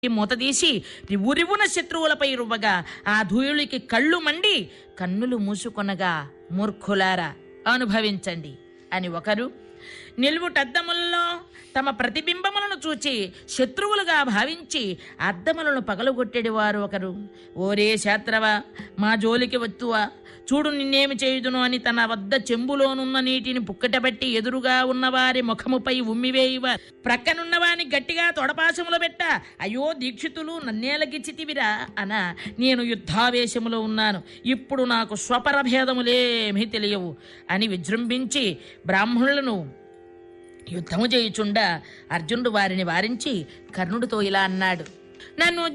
మూతదీసి ఉరివున శత్రువులపై రువ్వగా ఆ ధూళికి కళ్ళు మండి కన్నులు మూసుకొనగా మూర్ఖులారా అనుభవించండి అని ఒకరు నిలువుటద్దముల్లో తమ ప్రతిబింబములను చూచి శత్రువులుగా భావించి అద్దములను పగలగొట్టేడి వారు ఒకరు ఓరే శాత్రవా మా జోలికి వత్తువా చూడు నిన్నేమి చేయుదును అని తన వద్ద చెంబులోనున్న నీటిని పుక్కటబెట్టి ఎదురుగా ఉన్నవారి ముఖముపై ఉమ్మివేయువ ప్రక్కనున్నవాని గట్టిగా తొడపాశములో పెట్ట అయ్యో దీక్షితులు నన్నేలగిచ్చితివిరా అన నేను యుద్ధావేశములో ఉన్నాను ఇప్పుడు నాకు స్వపర భేదములేమీ తెలియవు అని విజృంభించి బ్రాహ్మణులను యుద్ధము చేయుచుండా అర్జునుడు వారిని వారించి కర్ణుడితో ఇలా అన్నాడు నన్ను